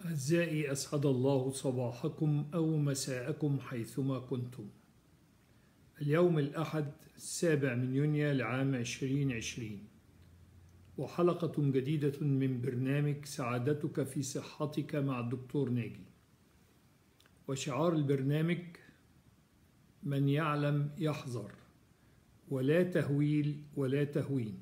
أعزائي أسعد الله صباحكم أو مساءكم حيثما كنتم اليوم الأحد السابع من يونيو لعام 2020 وحلقة جديدة من برنامج سعادتك في صحتك مع الدكتور ناجي وشعار البرنامج من يعلم يحذر ولا تهويل ولا تهوين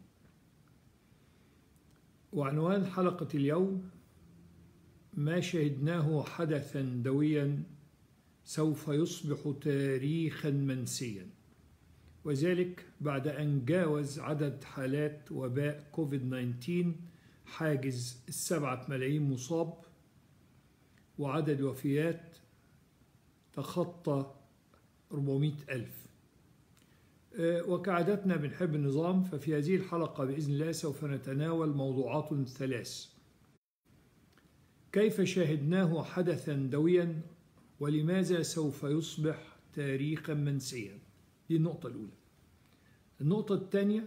وعنوان حلقة اليوم ما شهدناه حدثا دويا سوف يصبح تاريخا منسيا وذلك بعد أن جاوز عدد حالات وباء كوفيد 19 حاجز السبعة ملايين مصاب وعدد وفيات تخطى 400 ألف وكعادتنا بنحب النظام ففي هذه الحلقة بإذن الله سوف نتناول موضوعات ثلاث كيف شاهدناه حدثا دويا ولماذا سوف يصبح تاريخا منسيا دي النقطة الأولى النقطة الثانية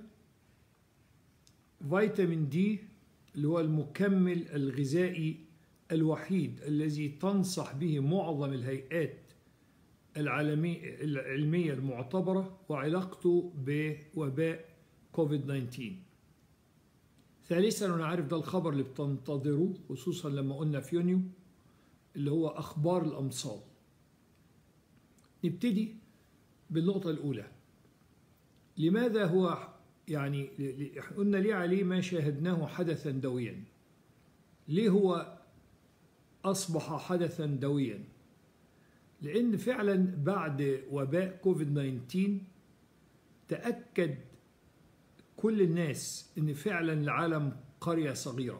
فيتامين دي اللي هو المكمل الغذائي الوحيد الذي تنصح به معظم الهيئات العالمية العلمية المعتبرة وعلاقته بوباء كوفيد 19 ثالثا أنا عارف ده الخبر اللي بتنتظروه خصوصا لما قلنا في يونيو اللي هو أخبار الأمصال نبتدي بالنقطة الأولى لماذا هو يعني قلنا ليه عليه ما شاهدناه حدثا دويا ليه هو أصبح حدثا دويا لأن فعلا بعد وباء كوفيد 19 تأكد كل الناس ان فعلا العالم قرية صغيرة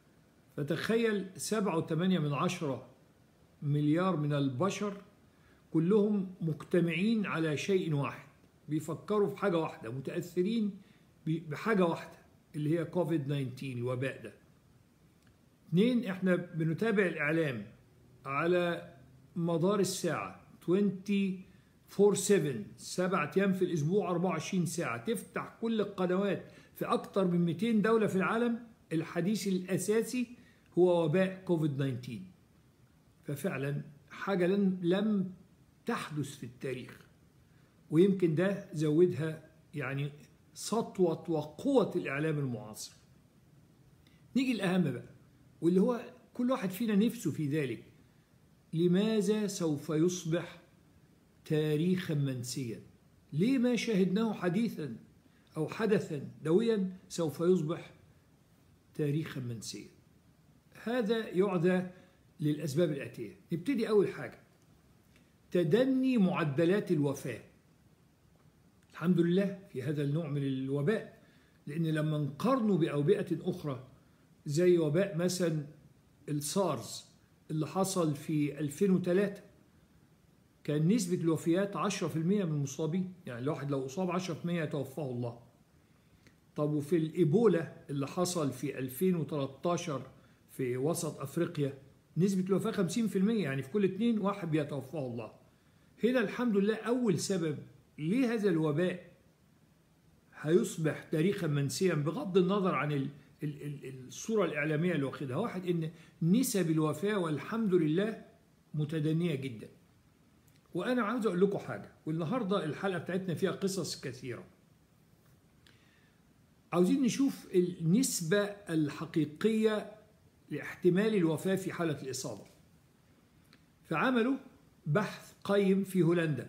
فتخيل سبعة وثمانية من عشرة مليار من البشر كلهم مجتمعين على شيء واحد بيفكروا في حاجة واحدة متأثرين بحاجة واحدة اللي هي كوفيد 19 الوباء ده اثنين احنا بنتابع الإعلام على مدار الساعة 24 7 سبعة أيام في الأسبوع 24 ساعة تفتح كل القنوات في أكثر من 200 دولة في العالم الحديث الأساسي هو وباء كوفيد 19 ففعلا حاجة لم, لم تحدث في التاريخ ويمكن ده زودها يعني سطوة وقوة الإعلام المعاصر نيجي الأهم بقى واللي هو كل واحد فينا نفسه في ذلك لماذا سوف يصبح تاريخا منسيا ليه ما شاهدناه حديثا أو حدثا دويا سوف يصبح تاريخا منسيا هذا يعدى للأسباب الآتية نبتدي أول حاجة تدني معدلات الوفاة الحمد لله في هذا النوع من الوباء لأن لما نقارنه بأوبئة أخرى زي وباء مثلا السارز اللي حصل في 2003 كان نسبة الوفيات 10% من المصابين يعني الواحد لو أصاب 10% يتوفاه الله طب وفي الإيبولا اللي حصل في 2013 في وسط أفريقيا نسبة الوفاة 50% يعني في كل اتنين واحد بيتوفاه الله هنا الحمد لله أول سبب ليه هذا الوباء هيصبح تاريخا منسيا بغض النظر عن ال ال ال الصورة الإعلامية اللي واخدها واحد إن نسب الوفاة والحمد لله متدنية جداً وانا عاوز اقول لكم حاجه والنهارده الحلقه بتاعتنا فيها قصص كثيره عاوزين نشوف النسبه الحقيقيه لاحتمال الوفاه في حاله الاصابه فعملوا بحث قيم في هولندا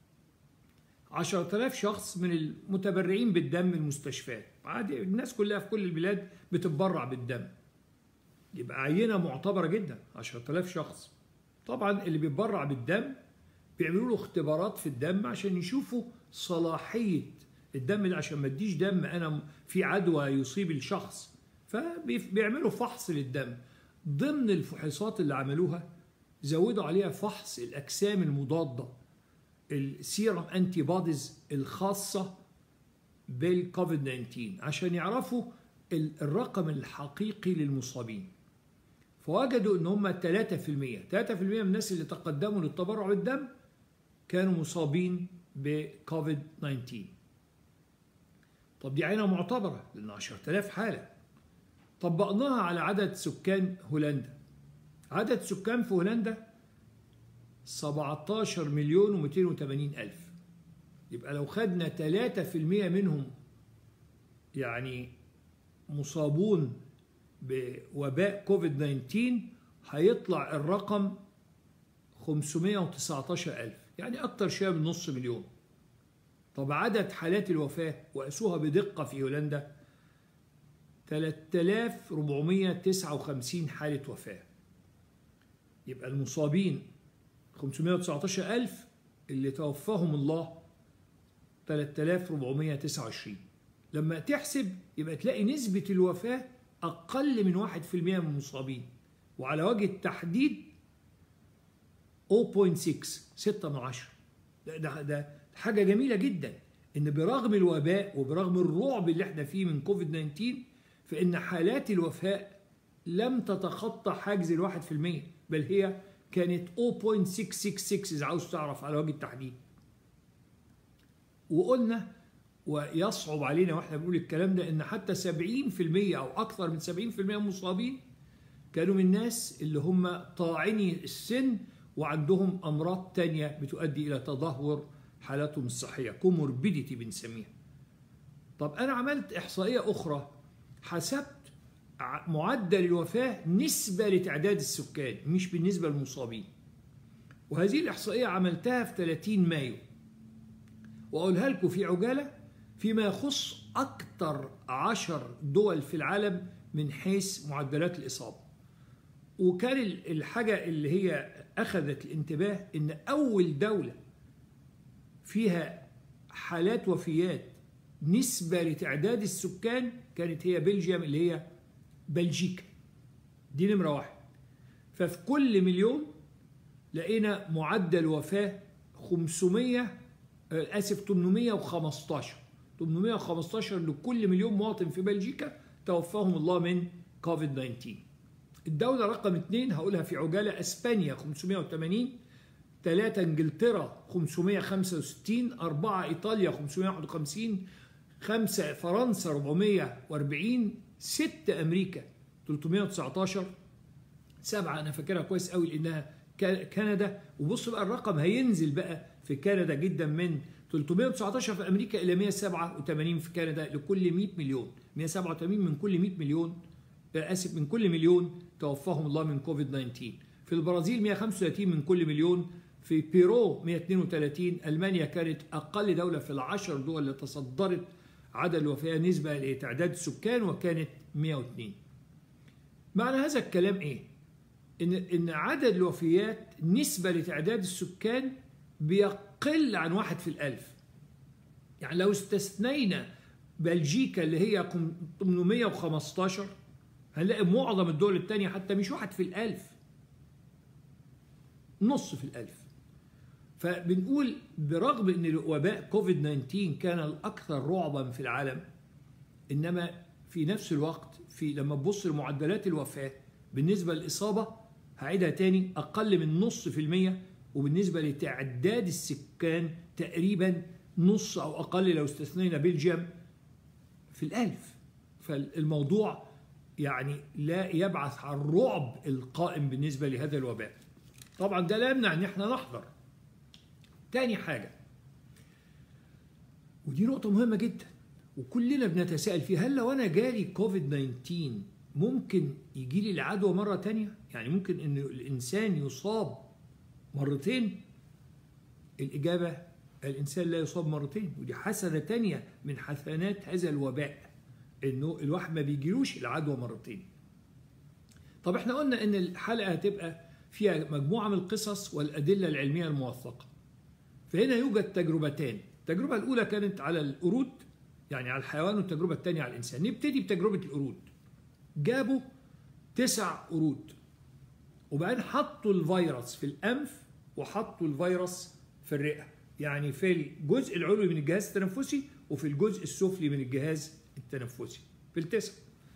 10000 شخص من المتبرعين بالدم المستشفيات عادي الناس كلها في كل البلاد بتتبرع بالدم يبقى عينه معتبره جدا 10000 شخص طبعا اللي بيتبرع بالدم بيعملوا له اختبارات في الدم عشان يشوفوا صلاحية الدم ده عشان ما اديش دم انا في عدوى يصيب الشخص فبيعملوا فحص للدم ضمن الفحوصات اللي عملوها زودوا عليها فحص الاجسام المضاده السيرم انتي بوديز الخاصه بالكوفيد 19 عشان يعرفوا الرقم الحقيقي للمصابين فوجدوا ان هم 3% 3% من الناس اللي تقدموا للتبرع بالدم كانوا مصابين بكوفيد 19 طب دي عينة معتبرة لأن 10000 حالة طبقناها على عدد سكان هولندا عدد سكان في هولندا 17 مليون و280 ألف يبقى لو خدنا 3% منهم يعني مصابون بوباء كوفيد 19 هيطلع الرقم 519 ألف يعني أكتر شوية من نص مليون طب عدد حالات الوفاة وقاسوها بدقة في هولندا 3459 حالة وفاة يبقى المصابين 519 ألف اللي توفاهم الله 3429 لما تحسب يبقى تلاقي نسبة الوفاة أقل من 1% من المصابين وعلى وجه التحديد 0.6 6 من 10 ده, ده, ده حاجة جميلة جدا إن برغم الوباء وبرغم الرعب اللي احنا فيه من كوفيد 19 فإن حالات الوفاة لم تتخطى حاجز الواحد في المية بل هي كانت 0.666 إذا عاوز تعرف على وجه التحديد وقلنا ويصعب علينا واحنا بنقول الكلام ده ان حتى 70% او اكثر من 70% من المصابين كانوا من الناس اللي هم طاعني السن وعندهم امراض تانية بتؤدي الى تدهور حالاتهم الصحيه كوموربيديتي بنسميها طب انا عملت احصائيه اخرى حسبت معدل الوفاه نسبه لتعداد السكان مش بالنسبه للمصابين وهذه الاحصائيه عملتها في 30 مايو واقولها لكم في عجاله فيما يخص اكثر عشر دول في العالم من حيث معدلات الاصابه وكان الحاجه اللي هي اخذت الانتباه ان اول دوله فيها حالات وفيات نسبة لتعداد السكان كانت هي بلجيوم اللي هي بلجيكا دي نمرة واحد ففي كل مليون لقينا معدل وفاة 500 آسف 815 815 لكل مليون مواطن في بلجيكا توفاهم الله من كوفيد 19 الدولة رقم اثنين هقولها في عجالة اسبانيا 580 ثلاثة انجلترا 565 أربعة إيطاليا 551 خمسة فرنسا 440 ستة أمريكا 319 سبعة أنا فاكرها كويس قوي لأنها كندا وبص بقى الرقم هينزل بقى في كندا جدا من 319 في أمريكا إلى 187 في كندا لكل 100 مليون 187 من كل 100 مليون آسف من كل مليون توفاهم الله من كوفيد 19 في البرازيل 135 من كل مليون في بيرو 132 ألمانيا كانت أقل دولة في العشر دول اللي تصدرت عدد الوفاة نسبة لتعداد السكان وكانت 102 معنى هذا الكلام إيه؟ إن, إن عدد الوفيات نسبة لتعداد السكان بيقل عن واحد في الألف يعني لو استثنينا بلجيكا اللي هي 815 هنلاقي معظم الدول الثانية حتى مش واحد في الألف نص في الألف فبنقول برغم ان وباء كوفيد 19 كان الاكثر رعبا في العالم انما في نفس الوقت في لما تبص لمعدلات الوفاه بالنسبه للاصابه هعيدها تاني اقل من نص في الميه وبالنسبه لتعداد السكان تقريبا نص او اقل لو استثنينا بلجيوم في الالف فالموضوع يعني لا يبعث عن الرعب القائم بالنسبه لهذا الوباء طبعا ده لا يمنع ان احنا نحذر تاني حاجة ودي نقطة مهمة جدا وكلنا بنتساءل فيها هل لو أنا جالي كوفيد 19 ممكن يجي لي العدوى مرة تانية؟ يعني ممكن إن الإنسان يصاب مرتين؟ الإجابة الإنسان لا يصاب مرتين ودي حسنة تانية من حسنات هذا الوباء إنه الواحد ما بيجيلوش العدوى مرتين. طب إحنا قلنا إن الحلقة هتبقى فيها مجموعة من القصص والأدلة العلمية الموثقة. فهنا يوجد تجربتان التجربة الأولى كانت على القرود يعني على الحيوان والتجربة الثانية على الإنسان نبتدي بتجربة القرود جابوا تسع قرود وبعدين حطوا الفيروس في الأنف وحطوا الفيروس في الرئة يعني في الجزء العلوي من الجهاز التنفسي وفي الجزء السفلي من الجهاز التنفسي في التسع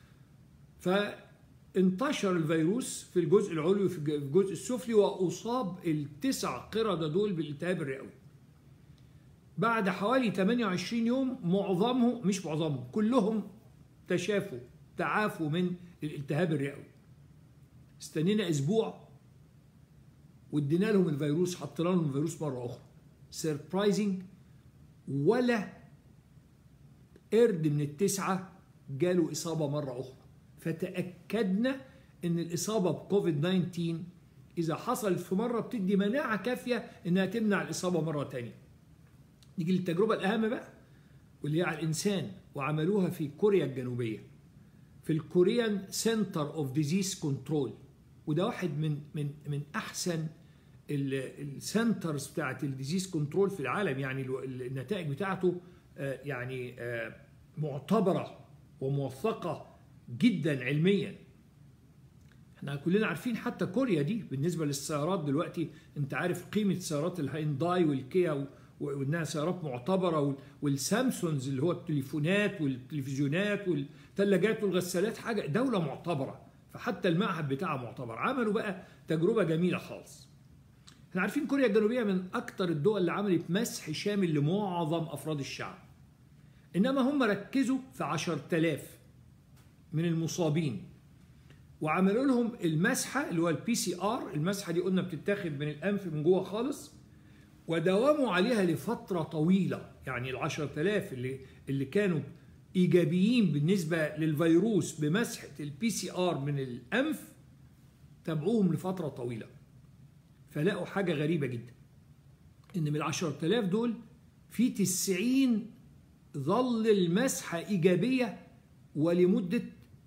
فانتشر الفيروس في الجزء العلوي في الجزء السفلي وأصاب التسع قردة دول بالالتهاب الرئوي بعد حوالي 28 يوم معظمهم مش معظمهم كلهم تشافوا تعافوا من الالتهاب الرئوي استنينا اسبوع وادينا لهم الفيروس حطينا لهم الفيروس مره اخرى سربرايزنج ولا قرد من التسعه جاله اصابه مره اخرى فتاكدنا ان الاصابه بكوفيد 19 اذا حصلت في مره بتدي مناعه كافيه انها تمنع الاصابه مره ثانيه نيجي للتجربه الاهم بقى واللي هي على الانسان وعملوها في كوريا الجنوبيه في الكوريان سنتر اوف ديزيز كنترول وده واحد من من من احسن السنترز بتاعت الديزيز كنترول في العالم يعني النتائج بتاعته يعني معتبره وموثقه جدا علميا احنا كلنا عارفين حتى كوريا دي بالنسبه للسيارات دلوقتي انت عارف قيمه سيارات الهينداي والكيا وانها سيارات معتبره والسامسونز اللي هو التليفونات والتلفزيونات والثلاجات والغسالات حاجه دوله معتبره فحتى المعهد بتاعها معتبر عملوا بقى تجربه جميله خالص احنا عارفين كوريا الجنوبيه من اكثر الدول اللي عملت مسح شامل لمعظم افراد الشعب انما هم ركزوا في 10000 من المصابين وعملوا لهم المسحه اللي هو البي سي ار المسحه دي قلنا بتتاخد من الانف من جوه خالص وداوموا عليها لفتره طويله يعني ال 10000 اللي اللي كانوا ايجابيين بالنسبه للفيروس بمسحه البي سي ار من الانف تابعوهم لفتره طويله فلقوا حاجه غريبه جدا ان من ال 10000 دول في 90 ظل المسحه ايجابيه ولمده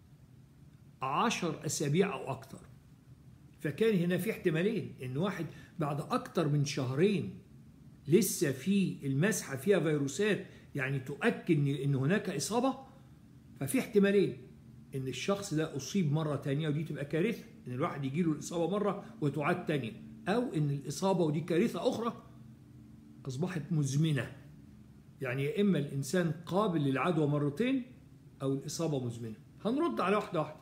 10 اسابيع او اكثر فكان هنا في احتمالين ان واحد بعد اكثر من شهرين لسه في المسحه فيها فيروسات يعني تؤكد ان هناك اصابه ففي احتمالين ان الشخص ده اصيب مره ثانيه ودي تبقى كارثه ان الواحد يجي له الاصابه مره وتعاد ثانيه او ان الاصابه ودي كارثه اخرى اصبحت مزمنه يعني يا اما الانسان قابل للعدوى مرتين او الاصابه مزمنه هنرد على واحده واحده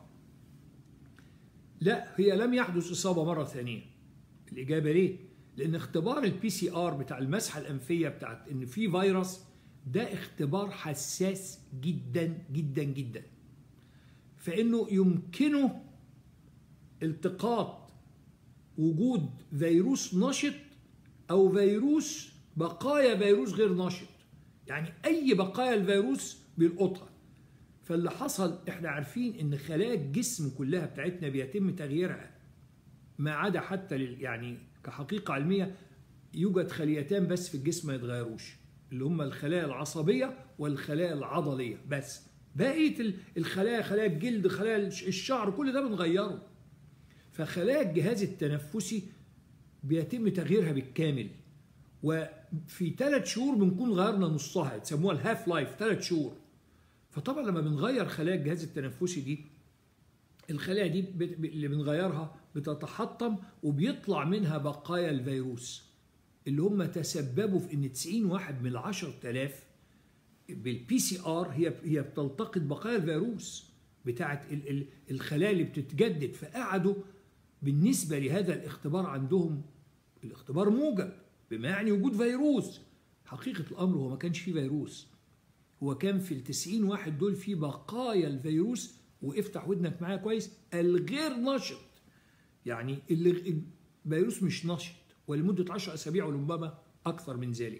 لا هي لم يحدث اصابه مره ثانيه الاجابه ليه لان اختبار البي سي ار بتاع المسحه الانفيه بتاعت ان في فيروس ده اختبار حساس جدا جدا جدا فانه يمكنه التقاط وجود فيروس نشط او فيروس بقايا فيروس غير نشط يعني اي بقايا الفيروس بيلقطها فاللي حصل احنا عارفين ان خلايا الجسم كلها بتاعتنا بيتم تغييرها ما عدا حتى لل يعني كحقيقه علميه يوجد خليتان بس في الجسم ما يتغيروش اللي هم الخلايا العصبيه والخلايا العضليه بس بقيه الخلايا خلايا الجلد خلايا الشعر كل ده بنغيره فخلايا الجهاز التنفسي بيتم تغييرها بالكامل وفي ثلاث شهور بنكون غيرنا نصها تسموها الهاف لايف ثلاث شهور فطبعا لما بنغير خلايا الجهاز التنفسي دي الخلايا دي اللي بنغيرها بتتحطم وبيطلع منها بقايا الفيروس اللي هم تسببوا في ان 90 واحد من ال 10000 بالبي سي ار هي هي بتلتقط بقايا الفيروس بتاعت الخلايا اللي بتتجدد فقعدوا بالنسبه لهذا الاختبار عندهم الاختبار موجب بما يعني وجود فيروس حقيقه الامر هو ما كانش فيه فيروس هو كان في ال 90 واحد دول في بقايا الفيروس وافتح ودنك معايا كويس الغير نشط يعني اللي الفيروس مش نشط ولمدة 10 أسابيع وربما أكثر من ذلك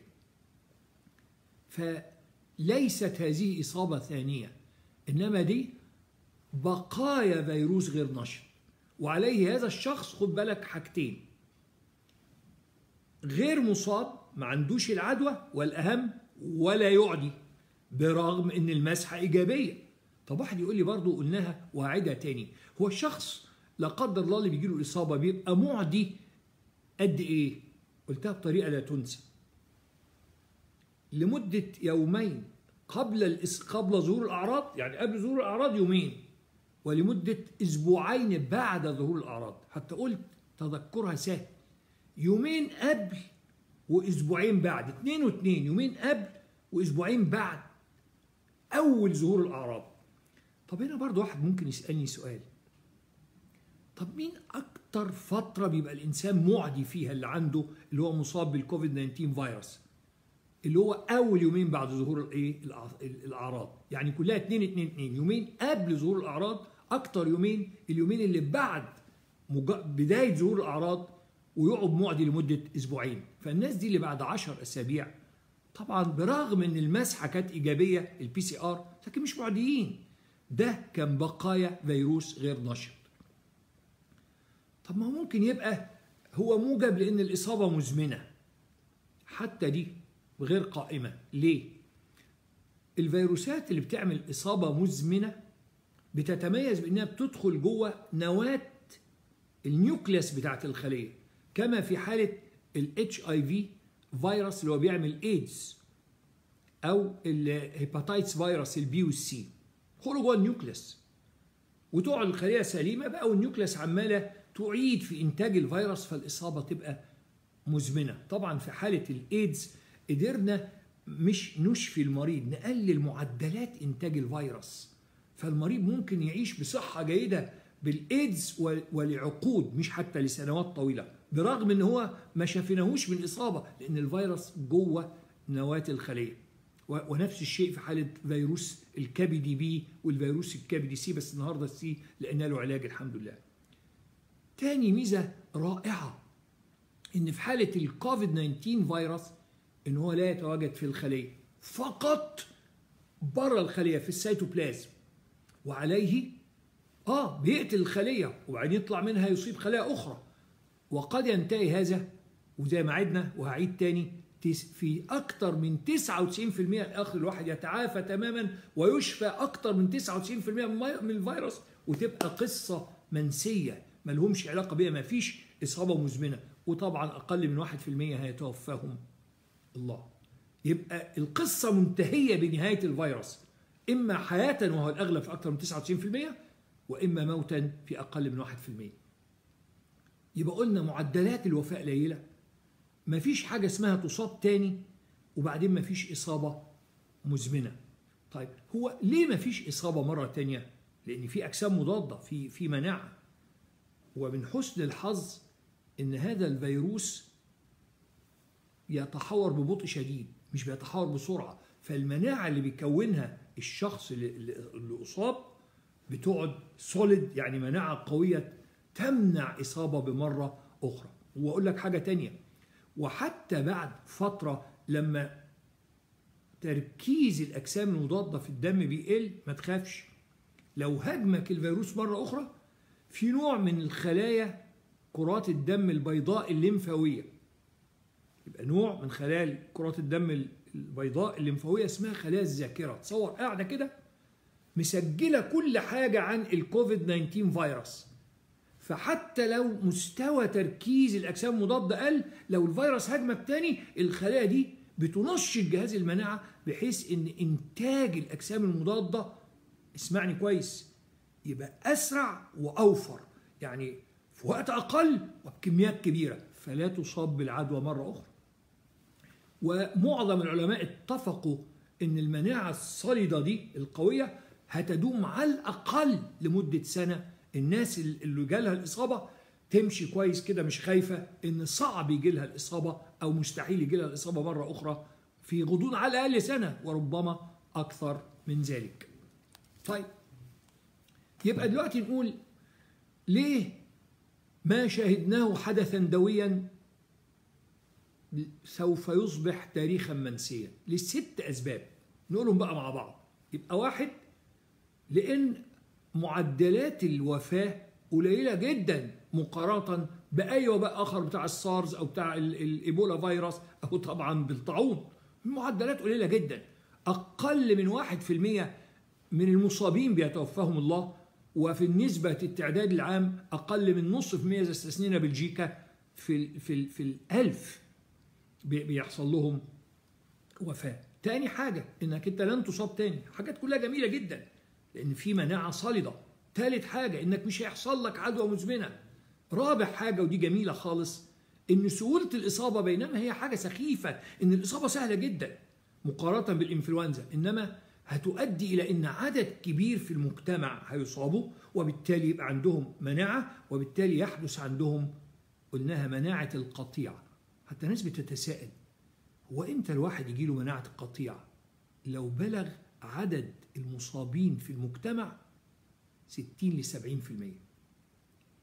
فليست هذه إصابة ثانية إنما دي بقايا فيروس غير نشط وعليه هذا الشخص خد بالك حاجتين غير مصاب ما عندوش العدوى والأهم ولا يعدي برغم ان المسحه ايجابيه طب واحد يقول لي برضه قلناها واعدها تاني هو الشخص لا قدر الله اللي بيجي له الاصابه بيبقى معدي قد ايه قلتها بطريقه لا تنسى لمده يومين قبل الإس... قبل ظهور الاعراض يعني قبل ظهور الاعراض يومين ولمده اسبوعين بعد ظهور الاعراض حتى قلت تذكرها سهل يومين قبل واسبوعين بعد اتنين واتنين يومين قبل واسبوعين بعد اول ظهور الاعراض طب هنا برضو واحد ممكن يسالني سؤال طب مين اكتر فتره بيبقى الانسان معدي فيها اللي عنده اللي هو مصاب بالكوفيد 19 فيروس اللي هو اول يومين بعد ظهور الايه الاعراض يعني كلها 2 2 2 يومين قبل ظهور الاعراض اكتر يومين اليومين اللي بعد بدايه ظهور الاعراض ويقعد معدي لمده اسبوعين فالناس دي اللي بعد 10 اسابيع طبعا برغم ان المسحه كانت ايجابيه البي سي ار لكن مش معديين ده كان بقايا فيروس غير نشط طب ما هو ممكن يبقى هو موجب لان الاصابه مزمنه حتى دي غير قائمه ليه الفيروسات اللي بتعمل اصابه مزمنه بتتميز بانها بتدخل جوه نواه النيوكليس بتاعت الخليه كما في حاله الاتش اي في فيروس اللي هو بيعمل ايدز او الهيباتايتس فيروس البي والسي دخلوا جوه النيوكليس وتقعد الخليه سليمه بقى والنيوكليس عماله تعيد في انتاج الفيروس فالاصابه تبقى مزمنه طبعا في حاله الايدز قدرنا مش نشفي المريض نقلل معدلات انتاج الفيروس فالمريض ممكن يعيش بصحه جيده بالايدز ولعقود مش حتى لسنوات طويله برغم ان هو ما شافناهوش من اصابه لان الفيروس جوه نواه الخليه ونفس الشيء في حاله فيروس الكبدي بي والفيروس الكبدي سي بس النهارده السي لقينا له علاج الحمد لله. تاني ميزه رائعه ان في حاله الكوفيد 19 فيروس ان هو لا يتواجد في الخليه فقط بره الخليه في السيتوبلازم وعليه اه بيقتل الخليه وبعدين يطلع منها يصيب خلايا اخرى وقد ينتهي هذا وزي ما عدنا وهعيد تاني في أكثر من 99% الآخر الواحد يتعافى تماما ويشفى أكثر من 99% من الفيروس وتبقى قصة منسية ما لهمش علاقة بيها ما فيش إصابة مزمنة وطبعا أقل من 1% هيتوفاهم الله يبقى القصة منتهية بنهاية الفيروس إما حياة وهو الأغلب في أكثر من 99% وإما موتا في أقل من 1% يبقى قلنا معدلات الوفاة قليلة مفيش حاجة اسمها تصاب تاني وبعدين مفيش إصابة مزمنة طيب هو ليه مفيش إصابة مرة تانية لأن في أجسام مضادة في في مناعة ومن حسن الحظ إن هذا الفيروس يتحور ببطء شديد مش بيتحور بسرعة فالمناعة اللي بيكونها الشخص اللي, اللي أصاب بتقعد سوليد يعني مناعة قوية تمنع إصابة بمرة أخرى وأقول لك حاجة تانية وحتى بعد فترة لما تركيز الأجسام المضادة في الدم بيقل ما تخافش لو هاجمك الفيروس مرة أخرى في نوع من الخلايا كرات الدم البيضاء الليمفاوية يبقى نوع من خلايا كرات الدم البيضاء الليمفاوية اسمها خلايا الذاكرة تصور قاعدة كده مسجلة كل حاجة عن الكوفيد 19 فيروس فحتى لو مستوى تركيز الاجسام المضاده قل لو الفيروس هاجمك تاني الخلايا دي بتنشط جهاز المناعه بحيث ان انتاج الاجسام المضاده اسمعني كويس يبقى اسرع واوفر يعني في وقت اقل وبكميات كبيره فلا تصاب بالعدوى مره اخرى ومعظم العلماء اتفقوا ان المناعه الصلده دي القويه هتدوم على الاقل لمده سنه الناس اللي جالها الإصابة تمشي كويس كده مش خايفة إن صعب يجي لها الإصابة أو مستحيل يجي لها الإصابة مرة أخرى في غضون على الأقل سنة وربما أكثر من ذلك طيب يبقى دلوقتي نقول ليه ما شاهدناه حدثا دويا سوف يصبح تاريخا منسيا لست أسباب نقولهم بقى مع بعض يبقى واحد لأن معدلات الوفاة قليلة جدا مقارنة بأي وباء آخر بتاع السارز أو بتاع الإيبولا فيروس أو طبعا بالطاعون المعدلات قليلة جدا أقل من واحد في المية من المصابين بيتوفاهم الله وفي النسبة التعداد العام أقل من نصف في المية إذا استثنينا بلجيكا في في في الألف بيحصل لهم وفاة. تاني حاجة إنك أنت لن تصاب تاني، حاجات كلها جميلة جدا. لأن في مناعة صلدة ثالث حاجة إنك مش هيحصل لك عدوى مزمنة رابع حاجة ودي جميلة خالص إن سهولة الإصابة بينما هي حاجة سخيفة إن الإصابة سهلة جدا مقارنة بالإنفلونزا إنما هتؤدي إلى إن عدد كبير في المجتمع هيصابوا وبالتالي يبقى عندهم مناعة وبالتالي يحدث عندهم قلناها مناعة القطيع حتى ناس بتتساءل هو إمتى الواحد يجيله مناعة القطيع لو بلغ عدد المصابين في المجتمع 60 ل 70%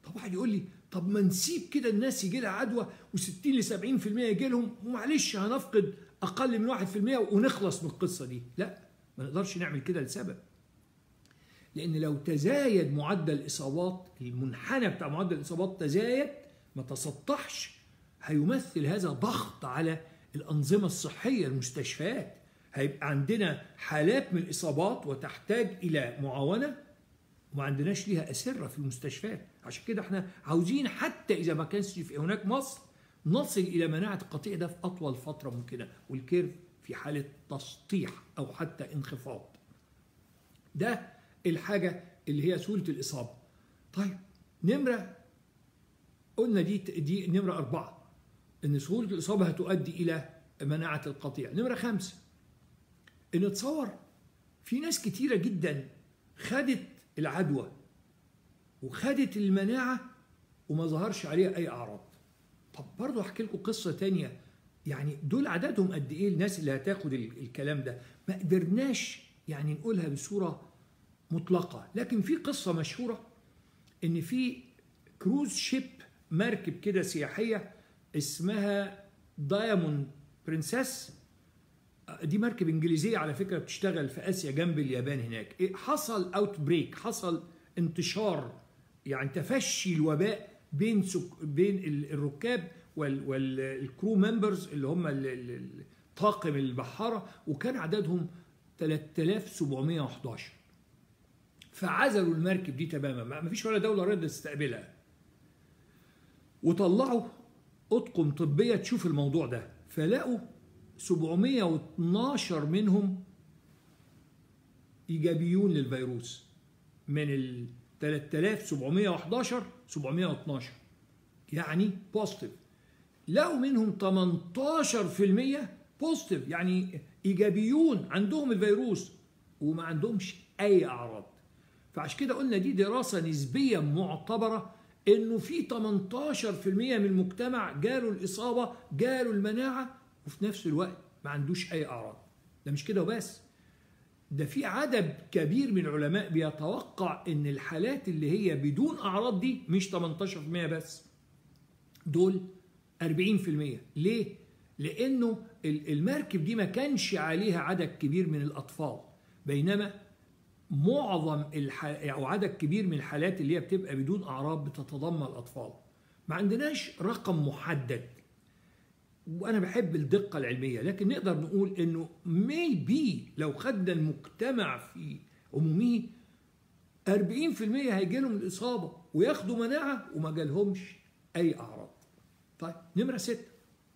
طبعا يقول لي طب ما نسيب كده الناس يجي لها عدوى و60 ل 70% يجي لهم ومعلش هنفقد اقل من 1% ونخلص من القصه دي لا ما نقدرش نعمل كده لسبب لان لو تزايد معدل الاصابات المنحنى بتاع معدل الاصابات تزايد ما تسطحش هيمثل هذا ضغط على الانظمه الصحيه المستشفيات هيبقى عندنا حالات من الاصابات وتحتاج الى معاونه وما عندناش ليها اسره في المستشفيات عشان كده احنا عاوزين حتى اذا ما كانش في هناك مصر نصل الى مناعه القطيع ده في اطول فتره ممكنه والكيرف في حاله تسطيح او حتى انخفاض ده الحاجه اللي هي سهوله الاصابه طيب نمره قلنا دي دي نمره اربعه ان سهوله الاصابه هتؤدي الى مناعه القطيع نمره خمسه ان تصور في ناس كتيره جدا خدت العدوى وخدت المناعه وما ظهرش عليها اي اعراض طب برضه احكي لكم قصه تانية يعني دول عددهم قد ايه الناس اللي هتاخد الكلام ده ما قدرناش يعني نقولها بصوره مطلقه لكن في قصه مشهوره ان في كروز شيب مركب كده سياحيه اسمها دايموند برنسس دي مركب انجليزيه على فكره بتشتغل في اسيا جنب اليابان هناك حصل اوت بريك حصل انتشار يعني تفشي الوباء بين سك... بين الركاب وال... والكرو ممبرز اللي هم طاقم البحاره وكان عددهم 3711 فعزلوا المركب دي تماما ما فيش ولا دوله رضت تستقبلها وطلعوا اطقم طبيه تشوف الموضوع ده فلقوا 712 منهم ايجابيون للفيروس من ال 3711 712 يعني بوزيتيف لقوا منهم 18% بوزيتيف يعني ايجابيون عندهم الفيروس وما عندهمش اي اعراض فعشان كده قلنا دي دراسه نسبيا معتبره انه في 18% من المجتمع جاله الاصابه جاله المناعه وفي نفس الوقت ما عندوش اي اعراض ده مش كده وبس ده في عدد كبير من العلماء بيتوقع ان الحالات اللي هي بدون اعراض دي مش 18% بس دول 40% ليه لانه المركب دي ما كانش عليها عدد كبير من الاطفال بينما معظم الح... او عدد كبير من الحالات اللي هي بتبقى بدون اعراض بتتضمن الاطفال ما عندناش رقم محدد وانا بحب الدقه العلميه لكن نقدر نقول انه ميبي لو خدنا المجتمع في عمومه 40% هيجي لهم الاصابه وياخدوا مناعه وما جالهمش اي اعراض. طيب نمره سته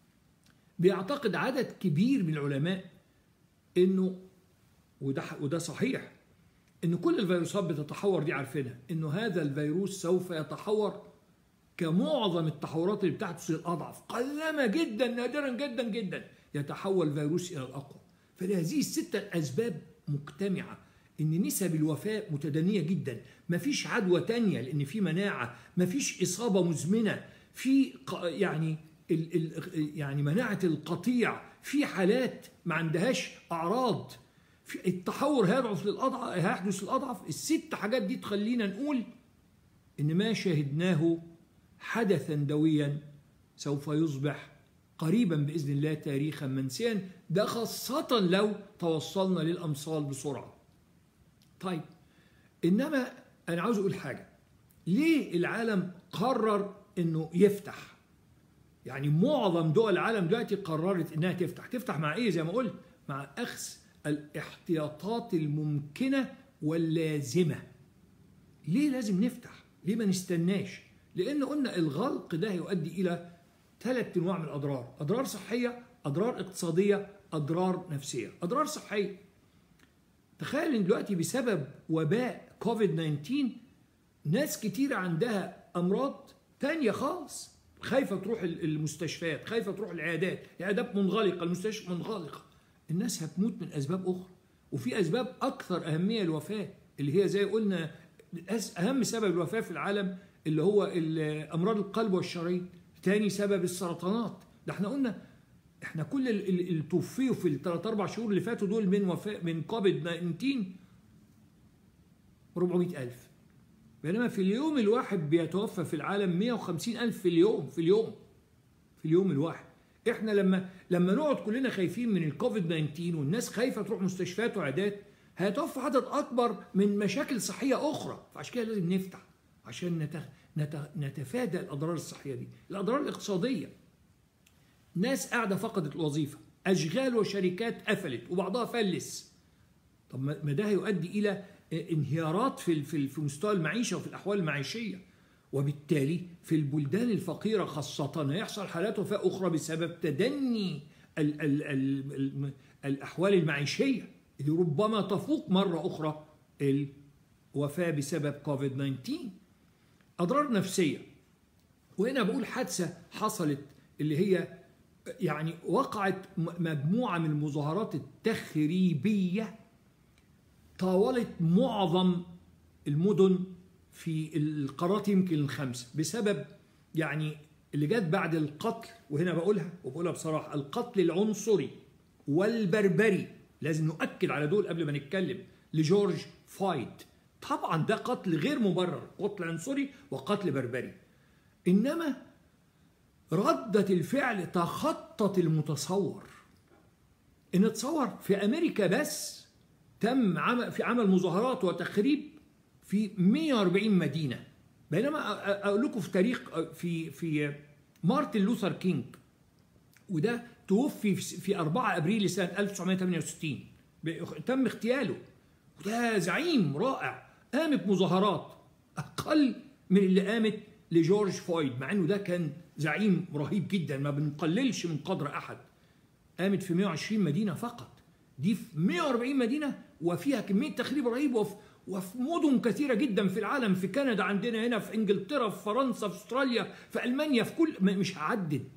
بيعتقد عدد كبير من العلماء انه وده وده صحيح ان كل الفيروسات بتتحور دي عارفينها انه هذا الفيروس سوف يتحور كمعظم التحورات اللي بتحدث للاضعف قلما جدا نادرا جدا جدا يتحول فيروس الى الاقوى فلهذه الستة الاسباب مجتمعه ان نسب الوفاه متدنيه جدا مفيش عدوى تانية لان في مناعه مفيش اصابه مزمنه في يعني ال ال يعني مناعه القطيع في حالات ما عندهاش اعراض في التحور هيضعف للاضعف هيحدث للاضعف الست حاجات دي تخلينا نقول ان ما شاهدناه حدثا دويا سوف يصبح قريبا باذن الله تاريخا منسيا ده خاصه لو توصلنا للامصال بسرعه. طيب انما انا عاوز اقول حاجه ليه العالم قرر انه يفتح؟ يعني معظم دول العالم دلوقتي قررت انها تفتح، تفتح مع ايه زي ما قلت؟ مع اخذ الاحتياطات الممكنه واللازمه. ليه لازم نفتح؟ ليه ما نستناش؟ لان قلنا الغلق ده يؤدي الى ثلاث انواع من الاضرار اضرار صحيه اضرار اقتصاديه اضرار نفسيه اضرار صحيه تخيل ان دلوقتي بسبب وباء كوفيد 19 ناس كتير عندها امراض تانية خالص خايفه تروح المستشفيات خايفه تروح العيادات العيادات منغلقه المستشفى منغلقه الناس هتموت من اسباب اخرى وفي اسباب اكثر اهميه للوفاه اللي هي زي قلنا اهم سبب الوفاه في العالم اللي هو امراض القلب والشرايين تاني سبب السرطانات ده احنا قلنا احنا كل اللي توفيوا في الثلاث اربع شهور اللي فاتوا دول من وفاة من كوفيد 19 400000 بينما في اليوم الواحد بيتوفى في العالم 150 ألف في اليوم في اليوم في اليوم الواحد احنا لما لما نقعد كلنا خايفين من الكوفيد 19 والناس خايفه تروح مستشفيات وعيادات هيتوفى عدد اكبر من مشاكل صحيه اخرى فعشان كده لازم نفتح عشان نت... نت... نتفادى الاضرار الصحيه دي الاضرار الاقتصاديه ناس قاعده فقدت الوظيفه اشغال وشركات قفلت وبعضها فلس طب ما ده هيؤدي الى انهيارات في في في مستوى المعيشه وفي الاحوال المعيشيه وبالتالي في البلدان الفقيره خاصه هيحصل حالات وفاه اخرى بسبب تدني ال ال ال ال الاحوال المعيشيه اللي ربما تفوق مره اخرى الوفاه بسبب كوفيد 19 اضرار نفسيه وهنا بقول حادثه حصلت اللي هي يعني وقعت مجموعه من المظاهرات التخريبيه طاولت معظم المدن في القارات يمكن الخمسه بسبب يعني اللي جت بعد القتل وهنا بقولها وبقولها بصراحه القتل العنصري والبربري لازم نؤكد على دول قبل ما نتكلم لجورج فايد طبعا ده قتل غير مبرر قتل عنصري وقتل بربري انما ردة الفعل تخطت المتصور ان تصور في امريكا بس تم عمل في عمل مظاهرات وتخريب في 140 مدينة بينما أقول لكم في تاريخ في في مارتن لوثر كينج وده توفي في 4 ابريل سنة 1968 تم اغتياله وده زعيم رائع قامت مظاهرات أقل من اللي قامت لجورج فويد مع انه ده كان زعيم رهيب جدا ما بنقللش من قدر احد قامت في 120 مدينه فقط دي في 140 مدينه وفيها كميه تخريب رهيب وفي, وفي مدن كثيره جدا في العالم في كندا عندنا هنا في انجلترا في فرنسا في استراليا في المانيا في كل مش هعدد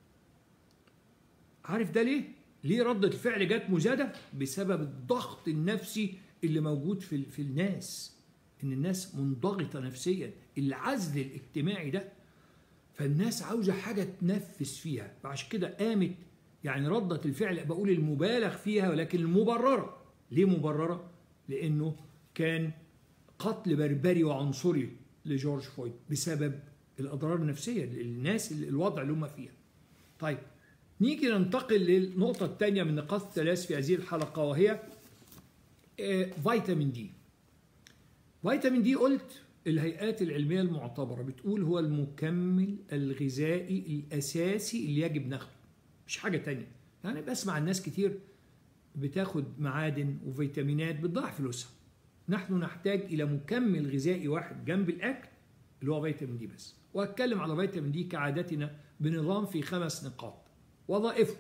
عارف ده ليه؟ ليه ردة الفعل جت مزادة؟ بسبب الضغط النفسي اللي موجود في في الناس ان الناس منضغطة نفسيا العزل الاجتماعي ده فالناس عاوزة حاجة تنفس فيها فعشان كده قامت يعني ردة الفعل بقول المبالغ فيها ولكن المبررة ليه مبررة؟ لأنه كان قتل بربري وعنصري لجورج فويد بسبب الأضرار النفسية للناس الوضع اللي هم فيها طيب نيجي ننتقل للنقطة الثانية من نقاط الثلاث في هذه الحلقة وهي فيتامين دي فيتامين دي قلت الهيئات العلمية المعتبرة بتقول هو المكمل الغذائي الأساسي اللي يجب ناخده مش حاجة تانية يعني بسمع الناس كتير بتاخد معادن وفيتامينات بتضيع فلوسها نحن نحتاج إلى مكمل غذائي واحد جنب الأكل اللي هو فيتامين دي بس وأتكلم على فيتامين دي كعادتنا بنظام في خمس نقاط وظائفه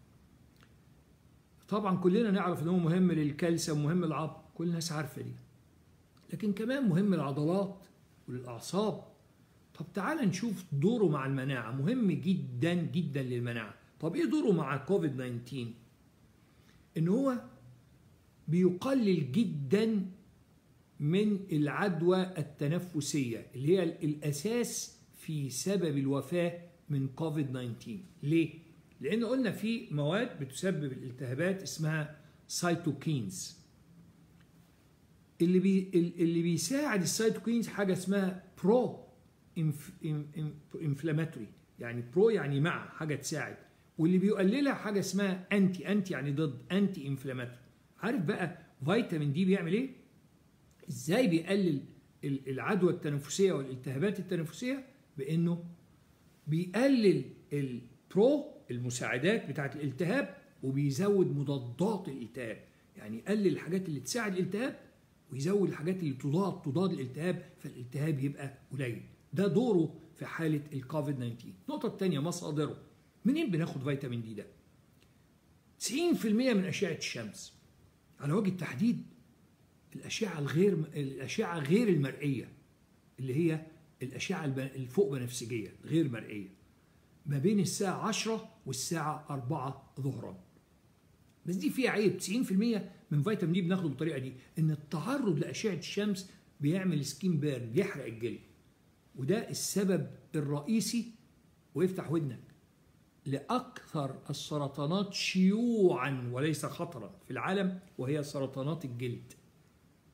طبعا كلنا نعرف ان هو مهم للكالسيوم مهم للعظم كل الناس عارفه دي لكن كمان مهم للعضلات وللاعصاب طب تعال نشوف دوره مع المناعه مهم جدا جدا للمناعه طب ايه دوره مع كوفيد 19 ان هو بيقلل جدا من العدوى التنفسيه اللي هي الاساس في سبب الوفاه من كوفيد 19 ليه لان قلنا في مواد بتسبب الالتهابات اسمها سايتوكينز اللي بي اللي بيساعد السايتوكينز حاجه اسمها برو انفلاماتوري يعني برو يعني مع حاجه تساعد واللي بيقللها حاجه اسمها انتي انتي يعني ضد انتي انفلاماتوري عارف بقى فيتامين دي بيعمل ايه ازاي بيقلل العدوى التنفسيه والالتهابات التنفسيه بانه بيقلل البرو المساعدات بتاعه الالتهاب وبيزود مضادات الالتهاب يعني يقلل الحاجات اللي تساعد الالتهاب ويزود الحاجات اللي تضاد تضاد الالتهاب فالالتهاب يبقى قليل ده دوره في حاله الكوفيد 19 النقطه الثانيه مصادره منين بناخد فيتامين دي ده 90% من اشعه الشمس على وجه التحديد الاشعه الغير الاشعه غير المرئيه اللي هي الاشعه الفوق بنفسجيه غير مرئيه ما بين الساعه 10 والساعه 4 ظهرا بس دي فيها عيب 90% من فيتامين دي بناخده بالطريقه دي ان التعرض لاشعه الشمس بيعمل سكين بيرن بيحرق الجلد وده السبب الرئيسي ويفتح ودنك لاكثر السرطانات شيوعا وليس خطرا في العالم وهي سرطانات الجلد